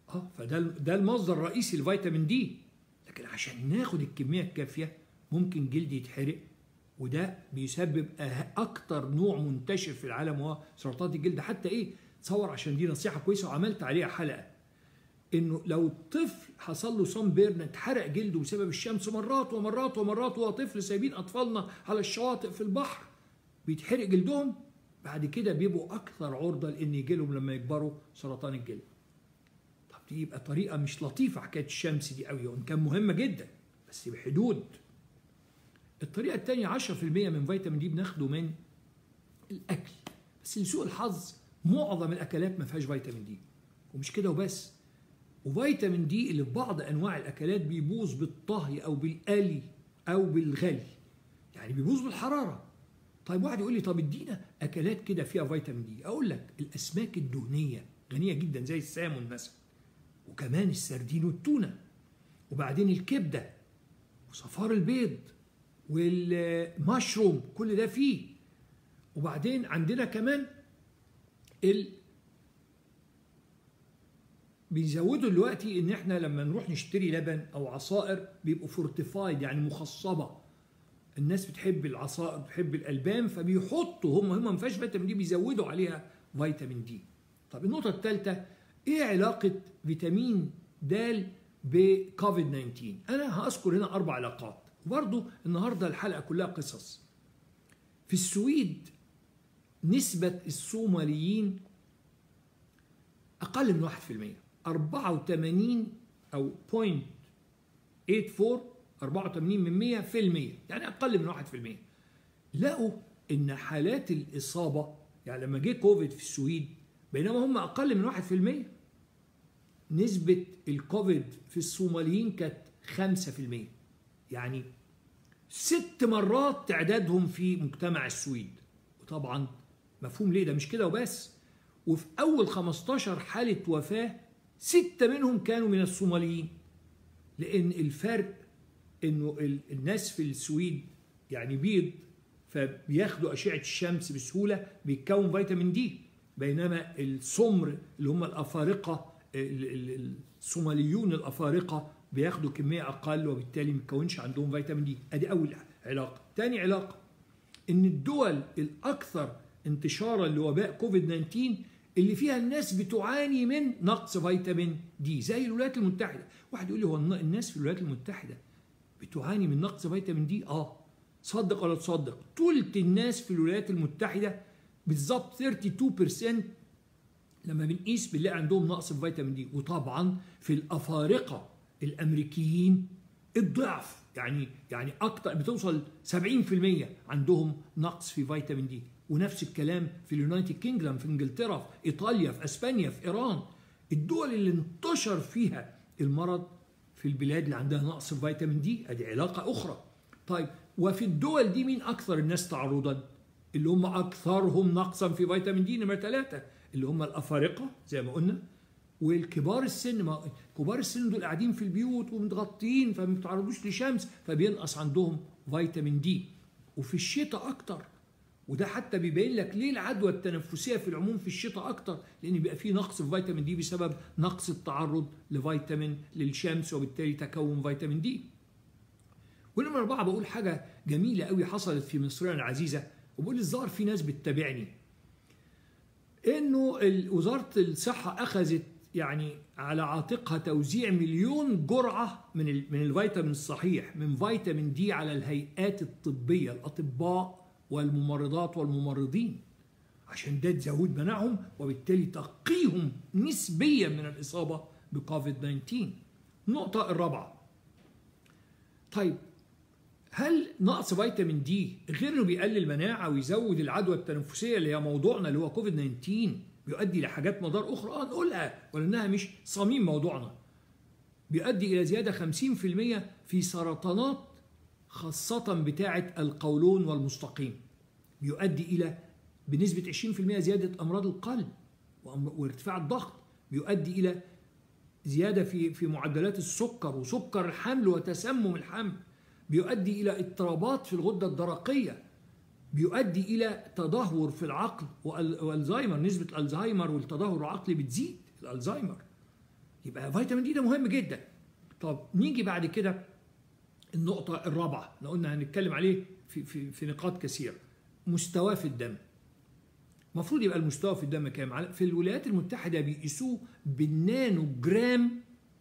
اه فده ده المصدر الرئيسي لفيتامين دي لكن عشان ناخد الكميه الكافيه ممكن جلد يتحرق وده بيسبب أه- اكتر نوع منتشر في العالم وهو سرطان الجلد حتى ايه تصور عشان دي نصيحه كويسه وعملت عليها حلقه انه لو الطفل حصل له صن بيرن اتحرق جلده بسبب الشمس مرات ومرات ومرات وهو طفل سايبين اطفالنا على الشواطئ في البحر بيتحرق جلدهم بعد كده بيبقوا اكثر عرضه لان يجي لهم لما يكبروا سرطان الجلد. طب دي يبقى طريقه مش لطيفه حكايه الشمس دي قوي وان كان مهمه جدا بس بحدود. الطريقه الثانيه 10% من فيتامين دي بناخده من الاكل بس لسوء الحظ معظم الاكلات ما فيهاش فيتامين دي ومش كده وبس وفيتامين دي اللي في بعض انواع الاكلات بيبوظ بالطهي او بالقلي او بالغلي يعني بيبوظ بالحراره طيب واحد يقول لي طب ادينا اكلات كده فيها فيتامين دي اقول لك الاسماك الدهنيه غنيه جدا زي السامون مثلا وكمان السردين والتونه وبعدين الكبده وصفار البيض والمشروم كل ده فيه وبعدين عندنا كمان ال بيزودوا دلوقتي ان احنا لما نروح نشتري لبن او عصائر بيبقوا فورتيفايد يعني مخصبه الناس بتحب العصائر بتحب الالبان فبيحطوا هم هم ما فيهاش فيتامين دي بيزودوا عليها فيتامين دي طب النقطه الثالثه ايه علاقه فيتامين د بكوفيد 19 انا هذكر هنا اربع علاقات وبرضه النهارده الحلقه كلها قصص في السويد نسبه الصوماليين اقل من 1% 84 او 0.84 84 من 100 في المية يعني أقل من 1% لقوا إن حالات الإصابة يعني لما جه كوفيد في السويد بينما هم أقل من 1% نسبة الكوفيد في الصوماليين كانت 5% يعني ست مرات تعدادهم في مجتمع السويد وطبعا مفهوم ليه ده مش كده وبس وفي أول 15 حالة وفاة ستة منهم كانوا من الصوماليين لأن الفرق إنه الناس في السويد يعني بيض فبياخدوا أشعة الشمس بسهولة بيتكون فيتامين دي بينما السمر اللي هم الأفارقة الصوماليون الأفارقة بياخدوا كمية أقل وبالتالي ما بيتكونش عندهم فيتامين دي أدي أول علاقة تاني علاقة إن الدول الأكثر انتشارا لوباء كوفيد 19 اللي فيها الناس بتعاني من نقص فيتامين دي زي الولايات المتحده واحد يقول لي هو الناس في الولايات المتحده بتعاني من نقص فيتامين دي اه صدق ولا تصدق ثلث الناس في الولايات المتحده بالظبط 32% لما بنقيس بنلاقي عندهم نقص في فيتامين دي وطبعا في الافارقه الامريكيين الضعف يعني يعني اكتر بتوصل 70% عندهم نقص في فيتامين دي ونفس الكلام في اليونايتد كينجدم في انجلترا في ايطاليا في اسبانيا في ايران الدول اللي انتشر فيها المرض في البلاد اللي عندها نقص في فيتامين دي ادي علاقه اخرى طيب وفي الدول دي مين اكثر الناس تعرضا اللي هم اكثرهم نقصا في فيتامين دي نمره ثلاثه اللي هم الافارقه زي ما قلنا والكبار السن ما كبار السن دول قاعدين في البيوت ومتغطيين فما بيتعرضوش لشمس فبينقص عندهم فيتامين دي وفي الشتاء اكتر وده حتى بيبين لك ليه العدوى التنفسيه في العموم في الشتاء اكتر لان بيبقى فيه نقص في فيتامين دي بسبب نقص التعرض لفيتامين للشمس وبالتالي تكون فيتامين دي ونمرة أربعة بقول حاجة جميلة قوي حصلت في مصرنا العزيزة وبقول الظاهر في ناس بتتابعني إنه وزارة الصحة أخذت يعني على عاتقها توزيع مليون جرعة من من الفيتامين الصحيح من فيتامين دي على الهيئات الطبية الأطباء والممرضات والممرضين عشان ده تزود مناعهم وبالتالي تقيهم نسبيا من الإصابة بكوفيد 19 النقطة الرابعة طيب هل نقص فيتامين دي غير انه بيقلل المناعه ويزود العدوى التنفسيه اللي هي موضوعنا اللي هو كوفيد 19 بيؤدي لحاجات مضار اخرى اه نقولها ولانها مش صميم موضوعنا بيؤدي الى زياده 50% في سرطانات خاصة بتاعة القولون والمستقيم بيؤدي إلى بنسبة 20% زيادة أمراض القلب وارتفاع الضغط بيؤدي إلى زيادة في في معدلات السكر وسكر الحمل وتسمم الحمل بيؤدي إلى اضطرابات في الغدة الدرقية بيؤدي إلى تدهور في العقل والزهايمر نسبة الزهايمر والتدهور العقلي بتزيد الألزهايمر يبقى فيتامين دي ده مهم جدا طب نيجي بعد كده النقطة الرابعة احنا قلنا هنتكلم عليه في في في نقاط كثيرة مستواه في الدم المفروض يبقى المستوى في الدم كام في الولايات المتحدة بيقيسوه بالنانو جرام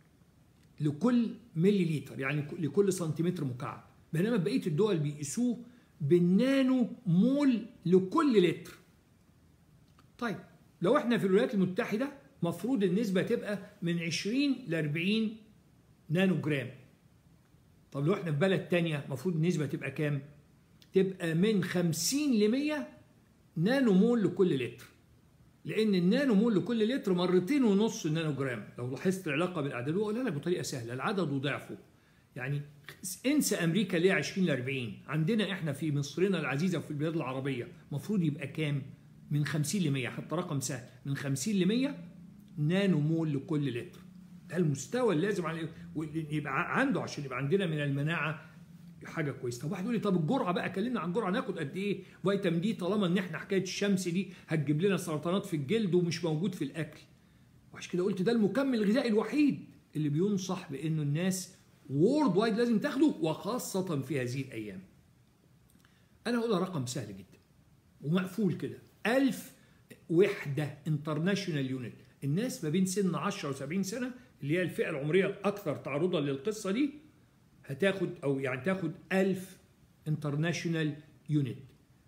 لكل ملي لتر يعني لكل سنتيمتر مكعب بينما بقية الدول بيقيسوه بالنانو مول لكل لتر طيب لو احنا في الولايات المتحدة مفروض النسبة تبقى من 20 ل 40 نانو جرام طب لو احنا في بلد تانية مفروض النسبة تبقى كام؟ تبقى من 50 ل 100 نانو مول لكل لتر لان النانو مول لكل لتر مرتين ونص النانو جرام لو لاحظت العلاقه بالاعداد وقولها لك بطريقه سهله العدد وضعفه يعني انسى امريكا ليه 20 ل 40 عندنا احنا في مصرنا العزيزه وفي البلاد العربيه المفروض يبقى كام من 50 ل 100 حتى رقم سهل من 50 ل 100 نانو مول لكل لتر ده المستوى اللي لازم يبقى عنده عشان يبقى عندنا من المناعه حاجه كويسه طب واحد يقول لي طب الجرعه بقى كلمنا عن الجرعه ناخد قد ايه فيتامين دي طالما ان احنا حكايه الشمس دي هتجيب لنا سرطانات في الجلد ومش موجود في الاكل وعشان كده قلت ده المكمل الغذائي الوحيد اللي بينصح بانه الناس وورد وايد لازم تاخده وخاصه في هذه الايام انا هقول رقم سهل جدا ومقفول كده 1000 وحده انترناشونال يونت الناس ما بين سن 10 و70 سنه اللي هي الفئه العمريه الاكثر تعرضا للقصه دي هتاخد او يعني تاخد 1000 انترناشونال يونت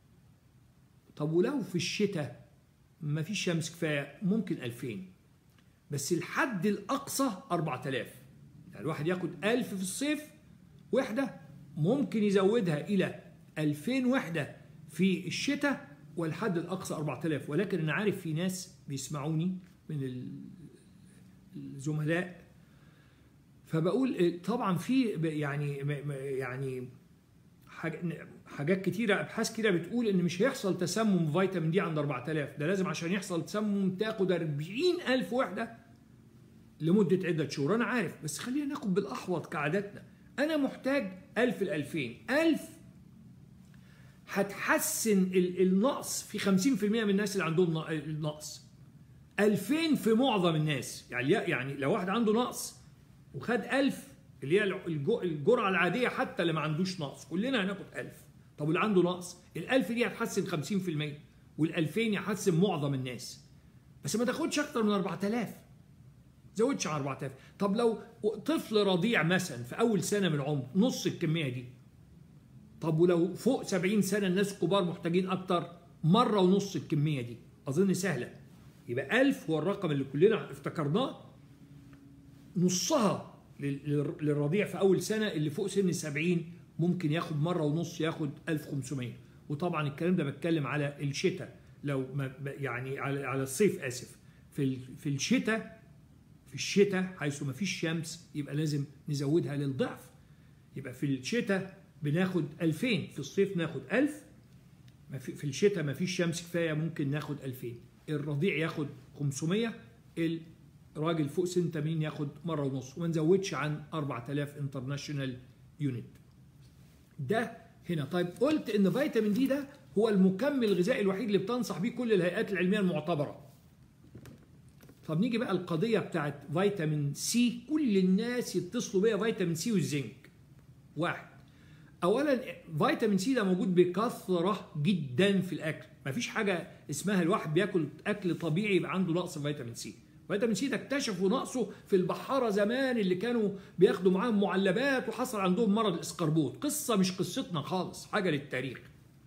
طب ولو في الشتاء ما فيش شمس كفايه ممكن 2000 بس الحد الاقصى 4000 يعني الواحد ياخد 1000 في الصيف وحده ممكن يزودها الى 2000 وحده في الشتاء والحد الاقصى 4000 ولكن انا عارف في ناس بيسمعوني من الزملاء فبقول طبعا في يعني يعني حاجات كتيره ابحاث كتيره بتقول ان مش هيحصل تسمم فيتامين دي عند 4000 ده لازم عشان يحصل تسمم تاخد 40000 وحده لمده عده شهور انا عارف بس خلينا ناخد بالاحوط كعاداتنا انا محتاج 1000 ل 2000 1000 هتحسن النقص في 50% من الناس اللي عندهم النقص 2000 في معظم الناس يعني يعني لو واحد عنده نقص وخد 1000 اللي هي الجرعه العاديه حتى اللي ما عندوش نقص كلنا هناخد 1000 طب واللي عنده نقص ال1000 دي هتحسن 50% وال2000 يحسن معظم الناس بس ما تاخدش اكتر من 4000 زودش على 4000 طب لو طفل رضيع مثلا في اول سنه من عمره نص الكميه دي طب ولو فوق 70 سنه الناس الكبار محتاجين اكتر مره ونص الكميه دي اظن سهله يبقى 1000 هو الرقم اللي كلنا افتكرناه نصها للرضيع في اول سنه اللي فوق سن 70 ممكن ياخد مره ونص ياخد 1500 وطبعا الكلام ده بتكلم على الشتاء لو ما يعني على على الصيف اسف في في الشتاء في الشتاء حيث ما فيش شمس يبقى لازم نزودها للضعف يبقى في الشتاء بناخد 2000 في الصيف ناخد 1000 في الشتاء ما فيش شمس كفايه ممكن ناخد 2000 الرضيع ياخد 500 الراجل فوق سن 80 ياخد مره ونص وما نزودش عن 4000 انترناشونال يونت ده هنا طيب قلت ان فيتامين دي ده هو المكمل الغذائي الوحيد اللي بتنصح بيه كل الهيئات العلميه المعتبره طب نيجي بقى القضيه بتاعت فيتامين سي كل الناس يتصلوا بيا فيتامين سي والزنك واحد اولا فيتامين سي ده موجود بكثره جدا في الاكل مفيش حاجه اسمها الواحد بياكل اكل طبيعي يبقى عنده نقص فيتامين سي فيتامين سي ده اكتشفوا نقصه في البحاره زمان اللي كانوا بياخدوا معاهم معلبات وحصل عندهم مرض الاسقربوط قصه مش قصتنا خالص حاجه للتاريخ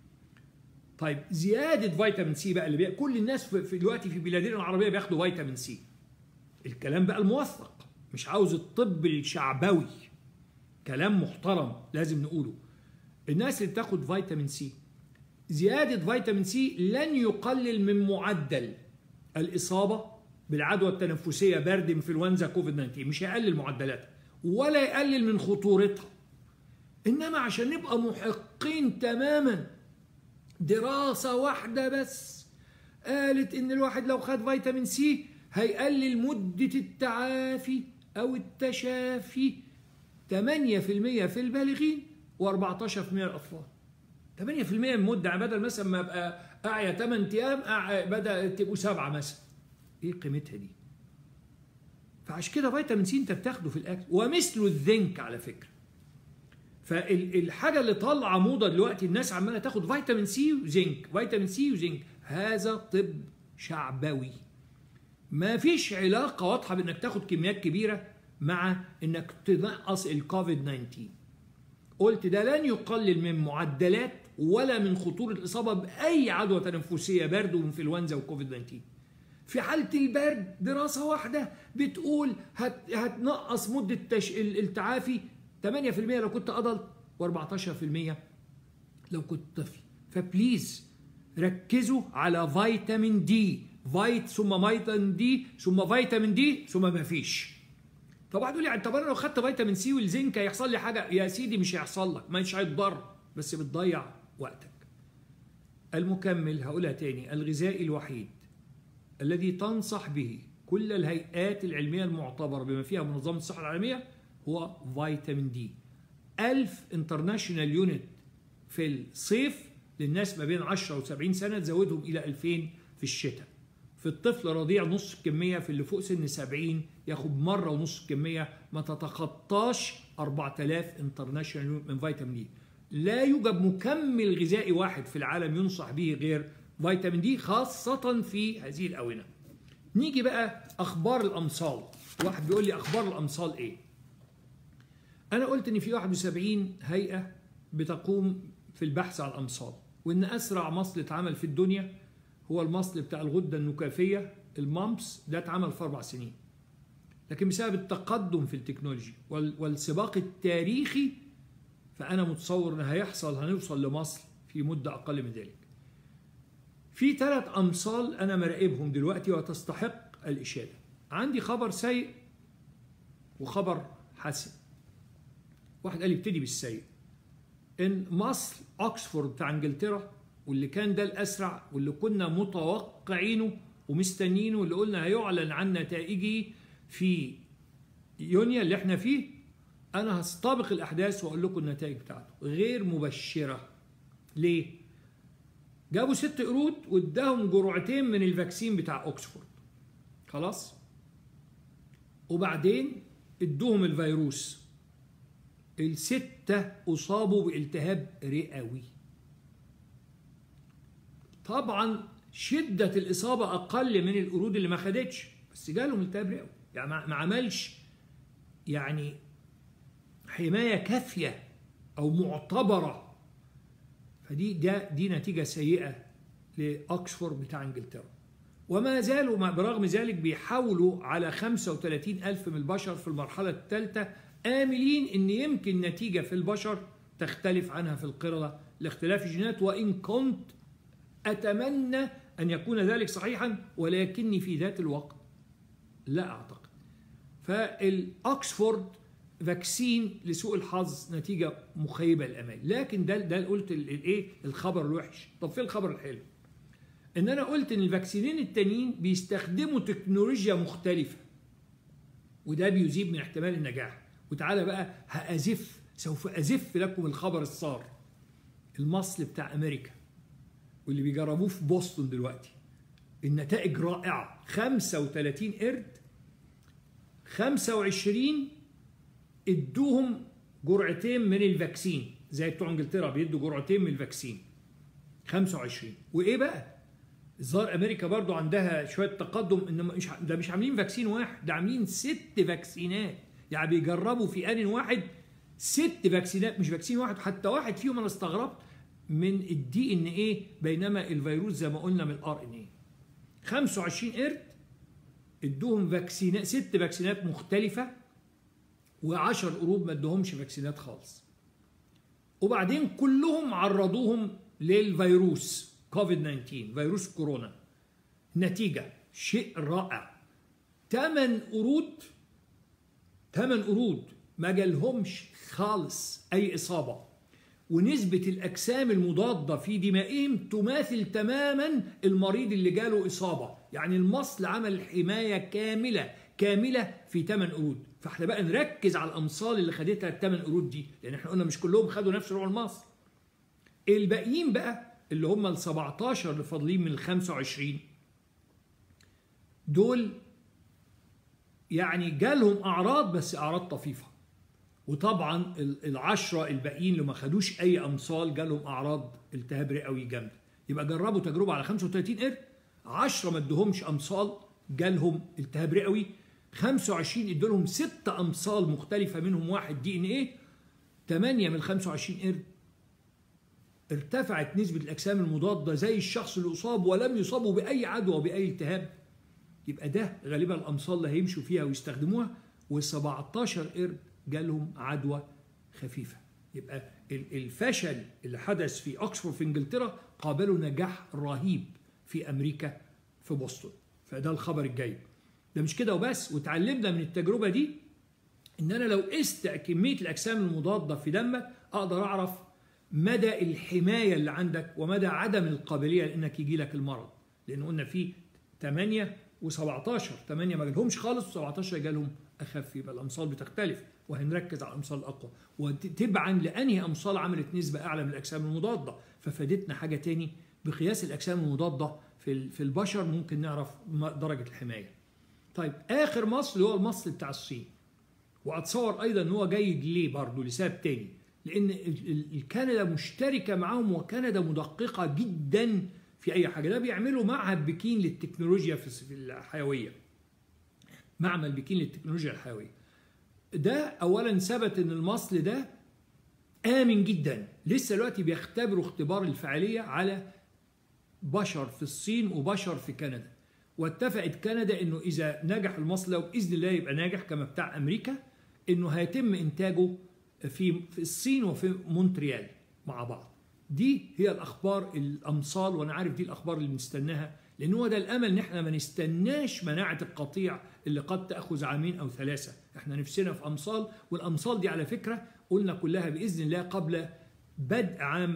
طيب زياده فيتامين سي بقى اللي بي... كل الناس في دلوقتي في بلادنا العربيه بياخدوا فيتامين سي الكلام بقى الموثق مش عاوز الطب الشعبوي كلام محترم لازم نقوله الناس اللي بتاخد فيتامين سي زيادة فيتامين سي لن يقلل من معدل الإصابة بالعدوى التنفسية برد انفلونزا كوفيد 19 مش هيقلل معدلاتها ولا يقلل من خطورتها إنما عشان نبقى محقين تماما دراسة واحدة بس قالت إن الواحد لو خد فيتامين سي هيقلل مدة التعافي أو التشافي 8% في البالغين و14% الاطفال 8% من المده بدل مثلا ما ابقى اعيا 8 ايام بدا تبقوا سبعه مثلا ايه قيمتها دي فعشان كده فيتامين سي انت بتاخده في الاكل ومثله الزنك على فكره فالحاجه اللي طالعه موضه دلوقتي الناس عماله تاخد فيتامين سي وزنك فيتامين سي وزنك هذا طب شعبوي ما فيش علاقه واضحه بانك تاخد كميات كبيره مع انك تنقص الكوفيد 19 قلت ده لن يقلل من معدلات ولا من خطوره الاصابه باي عدوى تنفسيه برد وانفلونزا وكوفيد 19 في حالة البرد دراسة واحدة بتقول هت هتنقص مدة تش... التعافي 8% لو كنت أدلت و14% لو كنت طفل فبليز ركزوا على فيتامين دي فيت ثم فيتامين دي ثم فيتامين دي ثم ما فيش طب واحد يقول لي طب انا لو خدت فيتامين سي والزنك هيحصل لي حاجه يا سيدي مش هيحصل لك مش هيتضر بس بتضيع وقتك المكمل هقولها تاني الغذائي الوحيد الذي تنصح به كل الهيئات العلمية المعتبرة بما فيها منظمة الصحة العالمية هو فيتامين دي 1000 انترناشونال يونت في الصيف للناس ما بين 10 و 70 سنة تزودهم إلى 2000 في الشتاء في الطفل رضيع نص الكمية في اللي فوق سن 70 ياخد مرة ونص الكمية ما تتخطاش 4000 انترناشونال يونت من فيتامين دي لا يوجد مكمل غذائي واحد في العالم ينصح به غير فيتامين دي خاصة في هذه الأونة نيجي بقى أخبار الأمصال واحد بيقول لي أخبار الأمصال إيه أنا قلت إن في 71 هيئة بتقوم في البحث عن الأمصال وإن أسرع مصل اتعمل في الدنيا هو المصل بتاع الغدة النكافية المامبس ده اتعمل في أربع سنين لكن بسبب التقدم في التكنولوجي والسباق التاريخي فأنا متصور إن هيحصل هنوصل لمصل في مدة أقل من ذلك في ثلاث أمثال أنا مراقبهم دلوقتي وتستحق الإشادة عندي خبر سيء وخبر حسن واحد قال لي ابتدي بالسيء إن مصر أكسفورد بتاع إنجلترا واللي كان ده الأسرع واللي كنا متوقعينه ومستنيينه واللي قلنا هيعلن عن نتائجه في يونيو اللي احنا فيه أنا هستبق الأحداث وأقول لكم النتائج بتاعته غير مبشرة ليه؟ جابوا ست قرود واداهم جرعتين من الفاكسين بتاع اوكسفورد خلاص وبعدين ادوهم الفيروس الستة أصابوا بالتهاب رئوي طبعا شدة الإصابة أقل من القرود اللي ما خدتش بس جالهم التهاب رئوي يعني ما عملش يعني حماية كافية أو معتبرة فدي ده دي نتيجة سيئة لأكسفورد بتاع إنجلترا وما زالوا برغم ذلك بيحاولوا على 35 ألف من البشر في المرحلة الثالثة آملين أن يمكن نتيجة في البشر تختلف عنها في القردة لاختلاف الجينات وإن كنت أتمنى أن يكون ذلك صحيحا ولكني في ذات الوقت لا أعتقد فالأكسفورد فاكسين لسوء الحظ نتيجه مخيبه للامال لكن ده ده قلت الايه الخبر الوحش طب فين الخبر الحلو ان انا قلت ان الفاكسينين التانيين بيستخدموا تكنولوجيا مختلفه وده بيزيد من احتمال النجاح وتعالى بقى هأزف سوف أزف لكم الخبر الصار المصل بتاع أمريكا واللي بيجربوه في بوسطن دلوقتي النتائج رائعة 35 قرد 25 ادوهم جرعتين من الفاكسين زي بتوع انجلترا بيدوا جرعتين من الفاكسين 25 وايه بقى الظاهر امريكا برضو عندها شويه تقدم ان مش ده مش عاملين فاكسين واحد ده عاملين ست فاكسينات يعني بيجربوا في ان واحد ست فاكسينات مش فاكسين واحد حتى واحد فيهم انا استغربت من الدي ان ايه بينما الفيروس زي ما قلنا من الار ان ايه 25 قرد ادوهم فاكسينات ست فاكسينات مختلفه و10 قروب ما ادوهمش فاكسينات خالص وبعدين كلهم عرضوهم للفيروس كوفيد 19 فيروس كورونا نتيجة شيء رائع 8 قرود 8 قرود ما جالهمش خالص أي إصابة ونسبة الأجسام المضادة في دمائهم تماثل تماما المريض اللي جاله إصابة يعني المصل عمل حماية كاملة كاملة في 8 قرود فاحنا بقى نركز على الامصال اللي خدتها الثمان قرود دي لان احنا قلنا مش كلهم خدوا نفس نوع المصل الباقيين بقى اللي هم ال 17 اللي فاضلين من ال 25 دول يعني جالهم اعراض بس اعراض طفيفه وطبعا العشرة الباقيين اللي ما خدوش اي امصال جالهم اعراض التهاب رئوي جامده يبقى جربوا تجربه على 35 قرد 10 ما ادوهمش امصال جالهم التهاب رئوي 25 ادوا لهم ست امصال مختلفه منهم واحد دي ان ايه 8 من 25 قرد ارتفعت نسبة الأجسام المضادة زي الشخص اللي أصاب ولم يصابوا بأي عدوى وبأي التهاب يبقى ده غالبا الأمصال اللي هيمشوا فيها ويستخدموها وال17 قرد جالهم عدوى خفيفة يبقى الفشل اللي حدث في أكسفورد في إنجلترا قابله نجاح رهيب في أمريكا في بوسطن فده الخبر الجيد ده مش كده وبس وتعلمنا من التجربة دي إن أنا لو قست كمية الأجسام المضادة في دمك أقدر أعرف مدى الحماية اللي عندك ومدى عدم القابلية لأنك يجي لك المرض لأن قلنا في 8 و17 8 ما جالهمش خالص و17 جالهم أخف يبقى الأمصال بتختلف وهنركز على الأمصال الأقوى وتبعا لأنهي أمصال عملت نسبة أعلى من الأجسام المضادة ففادتنا حاجة تاني بقياس الأجسام المضادة في في البشر ممكن نعرف درجة الحماية طيب آخر مصل هو المصل بتاع الصين وأتصور أيضا أن هو جيد ليه برضه لسبب تاني لان كندا مشتركه معاهم وكندا مدققه جدا في اي حاجه ده بيعملوا معهد بكين للتكنولوجيا في الحيويه معمل بكين للتكنولوجيا الحيويه ده اولا ثبت ان المصل ده امن جدا لسه دلوقتي بيختبروا اختبار الفعاليه على بشر في الصين وبشر في كندا واتفقت كندا انه اذا نجح المصل وباذن الله يبقى ناجح كما بتاع امريكا انه هيتم انتاجه في في الصين وفي مونتريال مع بعض دي هي الاخبار الامصال وانا عارف دي الاخبار اللي بنستناها لان هو ده الامل ان احنا ما نستناش مناعه القطيع اللي قد تاخذ عامين او ثلاثه احنا نفسنا في امصال والامصال دي على فكره قلنا كلها باذن الله قبل بدء عام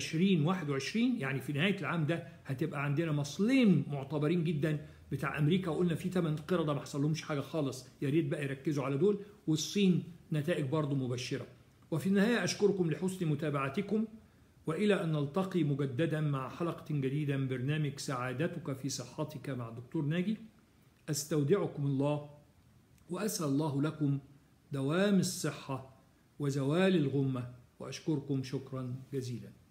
2021 يعني في نهايه العام ده هتبقى عندنا مصلين معتبرين جدا بتاع امريكا وقلنا في ثمان قرده ما حصلهمش حاجه خالص يا ريت بقى يركزوا على دول والصين نتائج برضه مبشره وفي النهايه اشكركم لحسن متابعتكم والى ان نلتقي مجددا مع حلقه جديده من برنامج سعادتك في صحتك مع الدكتور ناجي استودعكم الله واسال الله لكم دوام الصحه وزوال الغمه واشكركم شكرا جزيلا